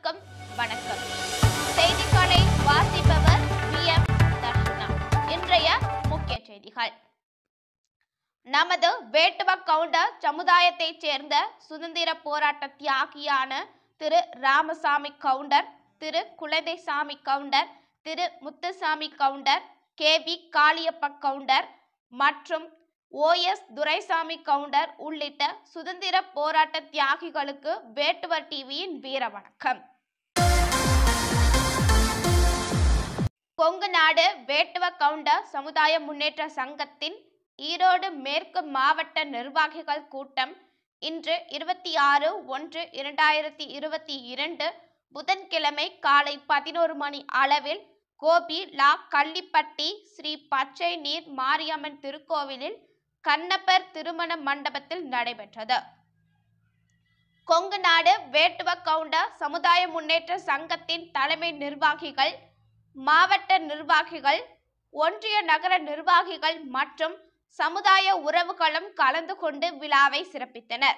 அனைவருக்கும் வணக்கம் செய்திகளை வாசிப்பவர் வி எம் தர்ஷனா இன்றைய முக்கிய செய்திகள் நமது வேட்டுவ கவுண்டர் சமுதாயத்தைச் சேர்ந்த சுதந்திர போராட்ட தியாகியான திரு ராமசாமி கவுண்டர் திரு குழந்தைசாமி கவுண்டர் திரு முத்துசாமி கவுண்டர் கே வி காளியப்ப கவுண்டர் மற்றும் ஓஎஸ் துரைசாமி கவுண்டர் உள்ளிட்ட சுதந்திர போராட்ட தியாகிகளுக்கு வேட்டுவர் டிவியின் வீர வணக்கம் கொங்கு நாடு வேட்டுவ கவுண்டர் சமுதாய முன்னேற்ற சங்கத்தின் ஈரோடு மேற்கு மாவட்ட நிர்வாகிகள் கூட்டம் இன்று இருபத்தி ஆறு ஒன்று இரண்டாயிரத்தி இருபத்தி இரண்டு புதன்கிழமை காலை பதினோரு மணி அளவில் கோபி லா கள்ளிப்பட்டி ஸ்ரீ பச்சை நீர் மாரியம்மன் திருக்கோவிலில் கண்ணப்பர் திருமண மண்டபத்தில் நடைபெற்றது கொங்கு நாடு வேட்டுவ கவுண்டர் சமுதாய முன்னேற்ற சங்கத்தின் தலைமை நிர்வாகிகள் மாவட்ட நிர்வாகிகள் ஒன்றிய நகர நிர்வாகிகள் மற்றும் சமுதாய உறவுகளும் கலந்து கொண்டு விழாவை சிறப்பித்தனர்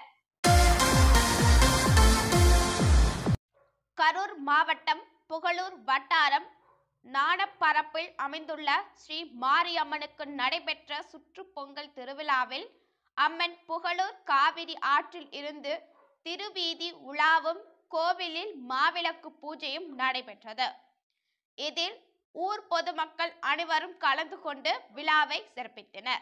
கரூர் மாவட்டம் புகழூர் வட்டாரம் நாணப்பரப்பில் அமைந்துள்ள ஸ்ரீ மாரியம்மனுக்கு நடைபெற்ற சுற்றுப்பொங்கல் திருவிழாவில் அம்மன் புகழூர் காவிரி ஆற்றில் இருந்து திருவீதி உலாவும் கோவிலில் மாவிளக்கு பூஜையும் நடைபெற்றது இதில் ஊர் பொதுமக்கள் அனைவரும் கலந்து கொண்டு விழாவை சிறப்பித்தனர்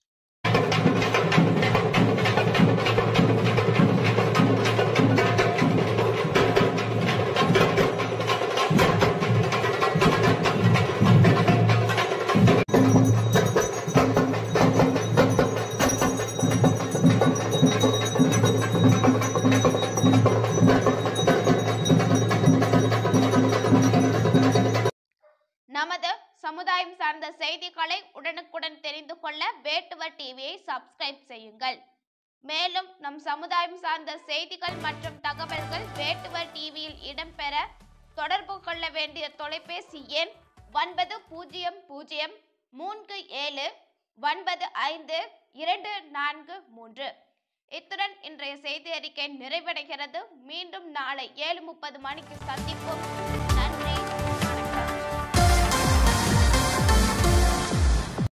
நமது சமுதாயம் சார்ந்த செய்திகளை உடனுக்குடன் தெரிந்து கொள்ள வேட்டுவர் டிவியை சப்ஸ்கிரைப் செய்யுங்கள் மேலும் நம் சமுதாயம் சார்ந்த செய்திகள் மற்றும் தகவல்கள் வேட்டுவர் டிவியில் இடம்பெற தொடர்பு கொள்ள வேண்டிய தொலைபேசி எண் ஒன்பது பூஜ்ஜியம் பூஜ்ஜியம் மூன்று ஏழு ஒன்பது ஐந்து இரண்டு நான்கு மூன்று இத்துடன் இன்றைய செய்தி அறிக்கை நிறைவடைகிறது மீண்டும் நாளை ஏழு முப்பது மணிக்கு சந்திப்போம்